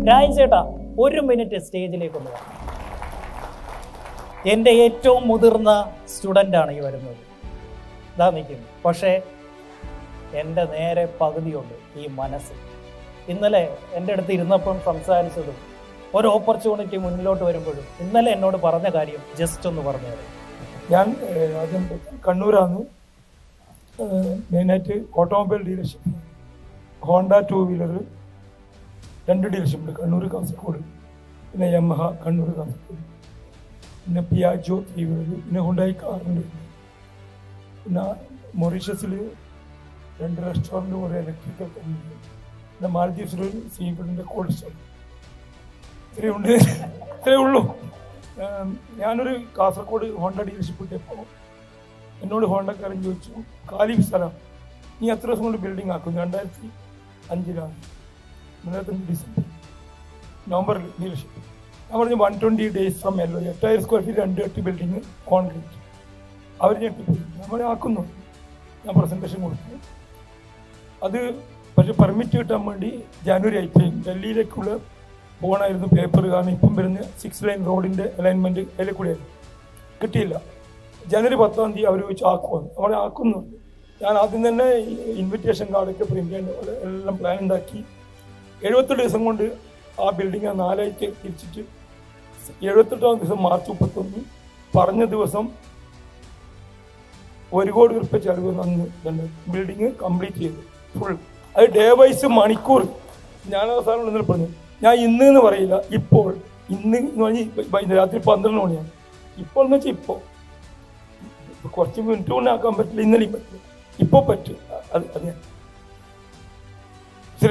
രാജൻ ചേട്ടാ ഒരു മിനിറ്റ് സ്റ്റേജിലേക്ക് ഒന്ന് വാ എൻ്റെ ഏറ്റവും മുതിർന്ന സ്റ്റുഡൻ്റാണ് ഈ വരുന്നത് ഇതാ നിൽക്കുന്നു പക്ഷേ എൻ്റെ നേരെ പകുതിയുണ്ട് ഈ മനസ്സ് ഇന്നലെ എൻ്റെ അടുത്ത് ഇരുന്നപ്പം സംസാരിച്ചതും ഒരു ഓപ്പർച്യൂണിറ്റി മുന്നിലോട്ട് വരുമ്പോഴും ഇന്നലെ എന്നോട് പറഞ്ഞ കാര്യം ജസ്റ്റ് ഒന്ന് പറഞ്ഞു തരാം ഞാൻ ഏഹ്, ആദ്യം കണ്ണൂരാണ് മെയിനായിട്ട് automobile dealership Honda two wheeler രണ്ട് ഡീലർഷിപ്പ് ഉണ്ട് കണ്ണൂർ കാസർഗോഡ് പിന്നെ യമഹ കണ്ണൂർ കാസർഗോഡ് പിന്നെ പിയാജോ ത്രീ വീലർ പിന്നെ ഹുണ്ടായി കാറുണ്ട് പിന്നെ മൊറീഷ്യസിൽ രണ്ട് റെസ്റ്റോറൻറ്റ് കുറേ ഇലക്ട്രിക്കൽ കമ്പനി പിന്നെ മാലദ്വീപ്സിൽ ഒരു സീ ഫുഡിൻ്റെ കോൾഡ് സ്റ്റോർ ഇത്രയുണ്ട് ഇത്രയേ ഉള്ളൂ ഏം, ഞാനൊരു കാസർഗോഡ് ഹോണ്ട ഡീലർഷിപ്പ് കിട്ടിയപ്പോൾ എന്നോട് ഹോണ്ടക്കാരൻ ചോദിച്ചു കാലി സ്ഥലം നീ എത്ര ദിവസം കൊണ്ട് ബിൽഡിംഗ് ആക്കും രണ്ടായിരത്തി അഞ്ചിലാണ് രണ്ടായിരത്തി ഡിസംബർ നവംബറിൽ ഡീലർഷിപ്പ് ഞാൻ പറഞ്ഞു വൺ ട്വൻറ്റി ഡേയ്സ് ഫ്രം എല്ലോ എട്ടായിരം സ്ക്വയർ ഫീറ്റ് രണ്ട് എട്ട് ബിൽഡിംഗ് കോൺക്രീറ്റ് അവർ ഞെട്ടിപ്പോയി നമ്മൾ ആക്കുന്നു ഞാൻ പ്രസൻറ്റേഷൻ കൊടുത്തു അത് പക്ഷെ പെർമിറ്റ് കിട്ടാൻ വേണ്ടി ജാനുവരി ആയിപ്പോയി ഡൽഹിയിലേക്കുള്ള പോകണമായിരുന്നു പേപ്പർ കാരണം ഇപ്പം വരുന്ന സിക്സ് ലൈൻ റോഡിൻ്റെ അലൈൻമെൻറ്റ് അതിലെ കൂടെയായിരുന്നു കിട്ടിയില്ല ജനുവരി പത്താം തീയതി അവർ ചോദിച്ചു ആക്കുമെന്ന് അവിടെ ആക്കുന്നു ഞാൻ ആദ്യം തന്നെ ഇൻവിറ്റേഷൻ കാർഡൊക്കെ പ്രിന്റ് ചെയ്യേണ്ട പോലെ എല്ലാം പ്ലാൻ ഉണ്ടാക്കി എഴുപത്തെട്ട് ദിവസം കൊണ്ട് ആ ബിൽഡിംഗ് നാലായിട്ട് തിരിച്ചിട്ട് എഴുപത്തെട്ടാം ദിവസം മാർച്ച് മുപ്പത്തൊന്ന് പറഞ്ഞ ദിവസം ഒരു കോടി ഉറുപ്പ്യ ചെലവ് അന്ന് തന്നെ ബിൽഡിങ് കംപ്ലീറ്റ് ചെയ്തു ഫുൾ അത് ഡേ വൈസ് മണിക്കൂർ ഞാൻ അവസാനം ഇന്നലെ പറഞ്ഞു ഞാൻ ഇന്ന് എന്ന് പറയില്ല ഇപ്പോൾ ഇന്ന് എന്ന് പറഞ്ഞാൽ വൈകുന്നേരം രാത്രി പന്ത്രണ്ട് മണിയാണ് ഇപ്പോൾ എന്ന് വെച്ചാൽ ഇപ്പോൾ ഇപ്പൊ കുറച്ച് മിനിറ്റ് കൊണ്ട് ആക്കാൻ പറ്റില്ല ഇന്നലെയും പറ്റില്ല ഇപ്പോൾ പറ്റും അത് അതെ ശരി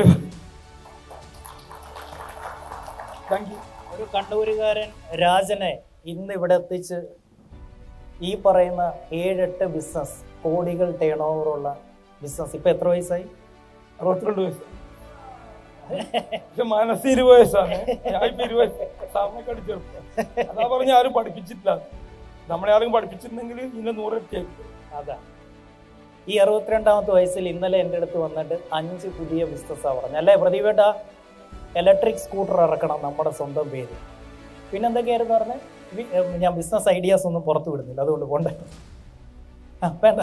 താങ്ക് യു ഒരു കണ്ണൂരുകാരൻ രാജനെ ഇന്ന് ഇവിടെ എത്തിച്ച് ഈ പറയുന്ന ഏഴെട്ട് ബിസിനസ് കോടികൾ ടേൺ ഓവറുള്ള ബിസിനസ് ഇപ്പൊ എത്ര വയസ്സായി അറുപത്തിരണ്ട് വയസ്സ് പക്ഷെ മനസ്സ് ഇരുപത് വയസ്സാണ് ഞാൻ ഇപ്പൊ ഇരുപത് വയസ്സ് സാറിനെക്കാട്ടി ചെറുപ്പം അതാ പറഞ്ഞ ആരും പഠിപ്പിച്ചിട്ടില്ല നമ്മളെ ആരും പഠിപ്പിച്ചിട്ടുണ്ടെങ്കിൽ ഇന്ന് നൂറൊക്കെയായിരിക്കും അതാ ഈ അറുപത്തിരണ്ടാമത്തെ വയസ്സിൽ ഇന്നലെ എൻ്റെ അടുത്ത് വന്നിട്ട് അഞ്ച് പുതിയ ബിസിനസ്സാണ് പറഞ്ഞു അല്ലേ പ്രദീപേട്ട ഇലക്ട്രിക് സ്കൂട്ടർ ഇറക്കണം നമ്മുടെ സ്വന്തം പേര് പിന്നെന്തൊക്കെയായിരുന്നു പറഞ്ഞത് വി- ഏം, ഞാൻ ബിസിനസ് ഐഡിയാസ് ഒന്നും പുറത്തു വിടുന്നില്ല അതുകൊണ്ട് പോണ്ടേ ആ വേണ്ട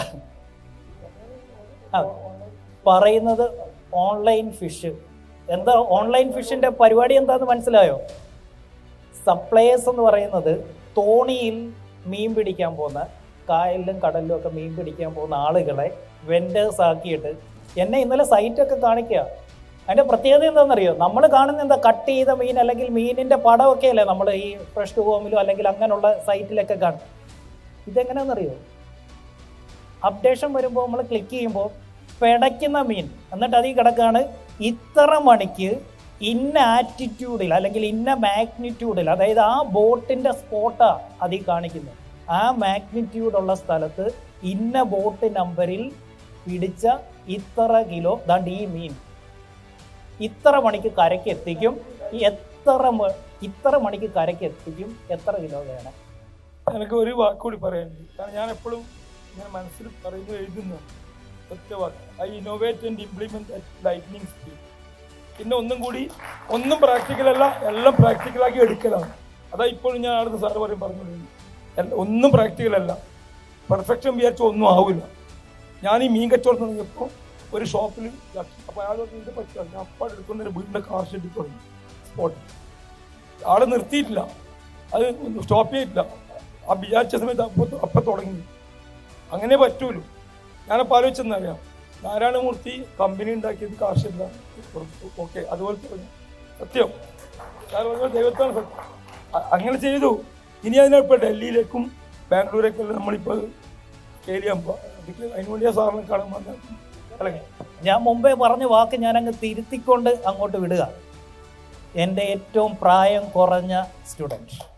ആ പറയുന്നത് ഓൺലൈൻ ഫിഷ് എന്താ ഓൺലൈൻ ഫിഷിന്റെ പരിപാടി എന്താന്ന് മനസ്സിലായോ സപ്ലയേഴ്സ് എന്ന് പറയുന്നത് തോണിയിൽ മീൻ പിടിക്കാൻ പോകുന്ന കായലിലും കടലിലും ഒക്കെ മീൻ പിടിക്കാൻ പോകുന്ന ആളുകളെ വെൻഡേഴ്സ് ആക്കിയിട്ട് എന്നെ ഇന്നലെ സൈറ്റൊക്കെ കാണിക്കുക അതിന്റെ പ്രത്യേകത എന്താണെന്നറിയോ നമ്മൾ കാണുന്ന എന്താ കട്ട് ചെയ്ത മീൻ അല്ലെങ്കിൽ മീനിന്റെ പടമൊക്കെ അല്ലേ നമ്മൾ ഈ ഫ്രഷ് ടു ഹോമിലും അല്ലെങ്കിൽ അങ്ങനെയുള്ള സൈറ്റിലൊക്കെ കാണും ഇതെങ്ങനെയാണെന്നറിയോ അപ്ഡേഷൻ വരുമ്പോൾ നമ്മൾ ക്ലിക്ക് ചെയ്യുമ്പോൾ പിടയ്ക്കുന്ന മീൻ എന്നിട്ട് അതിൽ കിടക്കാണ് ഇത്ര മണിക്ക് ഇന്ന ആറ്റിറ്റ്യൂഡിൽ അല്ലെങ്കിൽ ഇന്ന മാഗ്നിറ്റ്യൂഡിൽ അതായത് ആ ബോട്ടിന്റെ സ്പോട്ടാ അതിൽ കാണിക്കുന്നത് ആ മാഗ്നിറ്റ്യൂഡ് ഉള്ള സ്ഥലത്ത് ഇന്ന ബോട്ട് നമ്പറിൽ പിടിച്ച ഇത്ര കിലോ ദാണ്ട് ഈ മീൻ ഇത്ര മണിക്ക് കരയ്ക്ക് എത്തിക്കും ഈ എത്ര മ- ഇത്ര മണിക്ക് കരയ്ക്ക് എത്തിക്കും എത്ര കിലോ വേണം എനിക്ക് ഒരു വാക്ക് കൂടി പറയാനുണ്ട് കാരണം ഞാൻ എപ്പോഴും ഞാൻ മനസ്സിൽ പറയുന്നത് എഴുതുന്നു ഒറ്റ വാക്ക് I innovate and implement lightning speed പിന്നെ ഒന്നും കൂടി ഒന്നും പ്രാക്ടിക്കൽ അല്ല എല്ലാം പ്രാക്ടിക്കലാക്കി എടുക്കലാണ് അതാ ഇപ്പോഴും ഞാൻ അടുത്ത സാറ് പറയും പറഞ്ഞത് ഒന്നും പ്രാക്ടിക്കൽ അല്ല പെർഫെക്ഷൻ വിചാരിച്ച ഒന്നും ആവില്ല ഞാൻ ഈ മീൻ കച്ചവടം തുടങ്ങിയപ്പോൾ ഒരു ഷോപ്പിൽ അപ്പോൾ അയാൾ പറഞ്ഞു ഇത് പറ്റില്ല ഞാൻ അപ്പം എടുക്കുന്ന ഒരു വീടിൻ്റെ കാർ ഷെഡിൽ തുടങ്ങി സ്പോട്ട് ആളെ നിർത്തിയിട്ടില്ല അത് സ്റ്റോപ്പ് ചെയ്തിട്ടില്ല ആ വിചാരിച്ച സമയത്ത് അപ്പം അപ്പം തുടങ്ങി അങ്ങനെ പറ്റൂലോ ഞാനപ്പോൾ ആലോചിച്ചെന്നറിയാം നാരായണമൂർത്തി കമ്പനി ഉണ്ടാക്കിയത് കാർഷികമാണ് ഓക്കെ അതുപോലെ പറഞ്ഞു സത്യം ഞാൻ പറഞ്ഞ ദൈവത്താണ് സത്യം അ- അങ്ങനെ ചെയ്തു ഇനി അതിനിപ്പോൾ ഡൽഹിയിലേക്കും ബാംഗ്ലൂരേക്കും നമ്മളിപ്പോൾ സ്കെയിൽ ചെയ്യാൻ പോവാ അതിന് അതിനുവേണ്ടി ആ സാറിനെ കാണാൻ വന്ന അല്ലെങ്കിൽ ഞാൻ മുമ്പേ പറഞ്ഞ വാക്ക് ഞാൻ അങ്ങ് തിരുത്തിക്കൊണ്ട് അങ്ങോട്ട് വിടുക എൻ്റെ ഏറ്റവും പ്രായം കുറഞ്ഞ സ്റ്റുഡൻറ്റ്